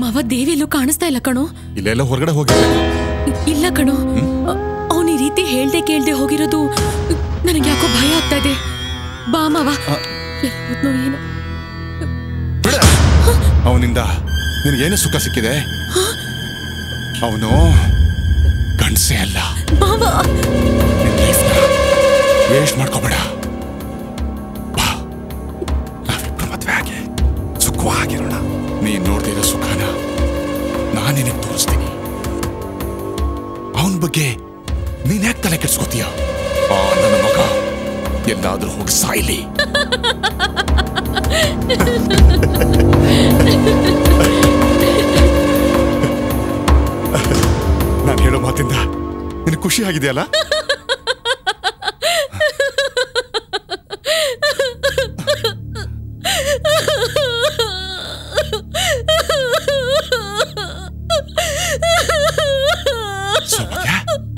ಮಾವ ದೇವಿಯಲ್ಲೂ ಕಾಣಿಸ್ತಾ ಇಲ್ಲ ಕಣೋ ಇಲ್ಲೆಲ್ಲ ಹೊರಗಡೆ ಹೋಗಿದ್ದೆ ಇಲ್ಲ ಕಣೋ ಅವನ ಈ ರೀತಿ ಹೇಳ್ದೆ ಕೇಳ್ದೆ ಹೋಗಿರೋದು ನನಗೆ ಯಾಕೋ ಭಯ ಆಗ್ತಾ ಇದೆ ಬಾ ಮಾವ ಎಲ್ಲಿದ್ನೋ ಏನೋ ಬಿಡ ಅವನಿಂದ ನಿನಗೇನು ಸುಖ ಸಿಕ್ಕಿದೆ ಅವನು ಗಂಡಸೇ ಅಲ್ಲ ಮಾವ ವೇಸ್ಟ್ ಮಾಡ್ಕೋಬೇಡ ಬಾ ನಾವಿಬ್ರು ಮದ್ವೆ ಆಗಿ ಸುಖವಾಗಿರೋಣ ನೀನ್ ನೋಡ್ದಿರೋ ಸುಖನ ನಾನು ನಿನಗೆ ತೋರಿಸ್ತೀನಿ ಅವನ ಬಗ್ಗೆ ನೀನ್ ಯಾಕೆ ತಲೆ ಕೆಡ್ಸ್ಕೊತೀಯ ಆ ನನ್ನ ಮಗ ಎಲ್ಲಾದ್ರೂ ಹೋಗಿ ಸಾಯ್ಲಿ ನಾನು ಹೇಳೋ ಮಾತಿಂದ ನಿನಗೆ ಖುಷಿ ಆಗಿದೆಯಲ್ಲ ಸೌಭಾಗ್ಯ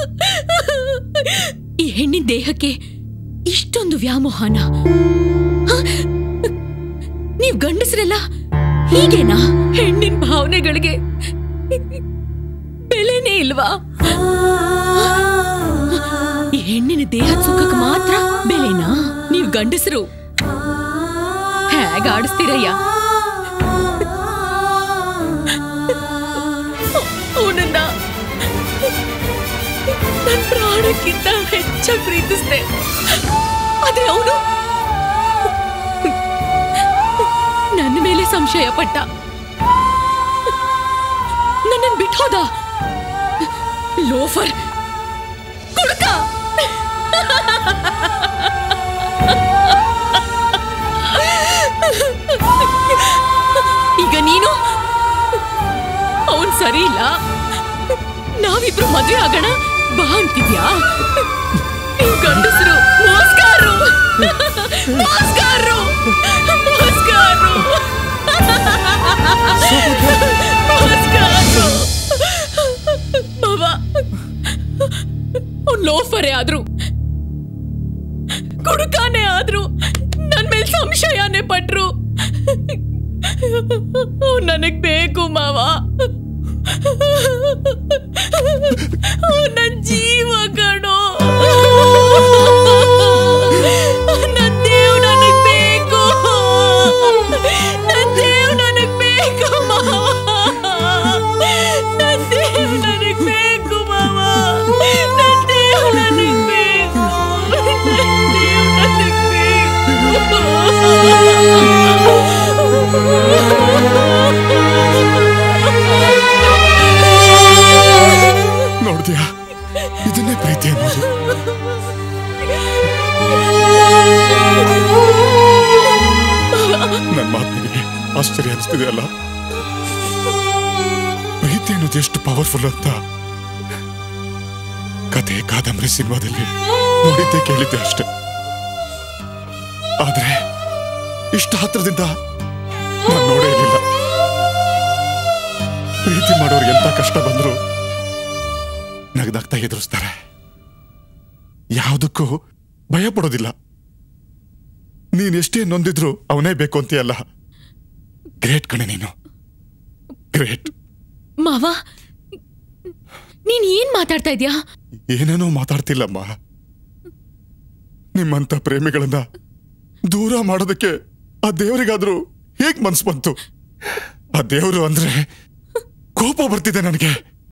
ಈ ಹೆಣ್ಣಿನ ದೇಹಕ್ಕೆ ಇಷ್ಟೊಂದು ವ್ಯಾಮೋಹನ ಹ? ನೀವ್ ಗಂಡಸರೆಲ್ಲ ಹೀಗೇನಾ ಹೆಣ್ಣಿನ ಭಾವನೆಗಳಿಗೆ ಬೆಲೆನೇ ಇಲ್ವಾ ಈ ಹೆಣ್ಣಿನ ದೇಹದ ಸುಖಕ್ಕೆ ಮಾತ್ರ ಬೆಲೆನಾ ನೀವ್ ಗಂಡಸರು ಹೇಗ ಆಡಿಸ್ತೀರಯ್ಯ ಅವನನ್ನ ನನ್ ಪ್ರಾಣಕ್ಕಿಂತ ಹೆಚ್ಚಾಗಿ ಪ್ರೀತಿಸ್ದೆ ಆದ್ರೆ ಅವನು ನನ್ನ ಮೇಲೆ ಸಂಶಯ ಪಟ್ಟ ನನ್ನನ್ ಬಿಟ್ಟು ಹೋದ ಲೋಫರ್ ಕುಡುಕ ಈಗ ನೀನು ಅವನ್ ಸರಿ ಇಲ್ಲ ನಾವಿಬ್ರು ಮದ್ವೆ ಆಗೋಣ ಬಾ ಅಂತಿದ್ಯಾ ನೀವ್ ಗಂಡಸರು ಮೋಸ್ಗಾರು ಮೋಸ್ಗಾರು ಮೋಸ್ಗಾರು ಮೋಸ್ಗಾರು ಮಾವ ಅವ್ನ್ ಲೋಫರೇ ಆದ್ರು ಕುಡುಕಾನೇ ಆದ್ರು ನನ್ ಮೇಲೆ ಸಂಶಯನೇ ಪಟ್ರು ಅವ್ನ್ ನನಗ್ ಬೇಕು ಮಾವ ಅವ್ನ್ ನನ್ ಜೀವ ಕಣೋ ನನ್ ದೇವ್ ನನಗ್ ಬೇಕು ನನ್ ದೇವ್ ನನಗ್ ಬೇಕು ಮಾವ ನನ್ ದೇವ್ ನನಗ್ ಬೇಕು ಮಾವ ನನ್ ದೇವ್ ನನಗ್ ಬೇಕು ನನ್ ದೇವ್ ನನಗ್ ಬೇಕು ನೋಡ್ದ್ಯಾ ಇದನ್ನೇ ಪ್ರೀತಿ ಅನ್ನೋದು ನನ್ನ ಮಾತಿಗೆ ಆಶ್ಚರ್ಯ ಅನಿಸ್ತಿದೆ ಅಲ್ಲ ಪ್ರೀತಿ ಅನ್ನೋದು ಎಷ್ಟು ಪವರ್ಫುಲ್ ಅಂತ ಕತೆ ಕಾದಂಬರಿ ಸಿನಿಮಾದಲ್ಲಿ ನೋಡಿದ್ದೆ ಕೇಳಿದ್ದೆ ಅಷ್ಟೆ ಆದ್ರೆ ಇಷ್ಟ ಹತ್ರದಿಂದ ನಾನು ನೋಡೇ ಇರಲಿಲ್ಲ ಪ್ರೀತಿ ಮಾಡೋರ್ಗೆ ಎಂತ ಕಷ್ಟ ಬಂದ್ರು ನಗದಾಗ್ತಾ ಎದುರಿಸ್ತಾರೆ ಯಾವುದಕ್ಕೂ ಭಯ ಪಡೋದಿಲ್ಲ ನೀನೆಷ್ಟೇ ನೊಂದಿದ್ರು ಅವನೇ ಬೇಕು ಅಂತೀಯಲ್ಲ ಗ್ರೇಟ್ ಕಣೆ ನೀನು ಗ್ರೇಟ್ ಮಾವ ನೀನ್ ಏನ್ ಮಾತಾಡ್ತಾ ಇದ್ಯಾ ಏನೇನೋ ಮಾತಾಡ್ತಿಲ್ಲಮ್ಮ ನಿಮ್ಮಂತ ಪ್ರೇಮಿಗಳನ್ನ ದೂರ ಮಾಡೋದಕ್ಕೆ ಆ ದೇವರಿಗಾದ್ರೂ ಹೇಗ್ ಮನ್ಸು ಬಂತು ಆ ದೇವರು ಅಂದ್ರೆ ಕೋಪ ಬರ್ತಿದೆ ನನಗೆ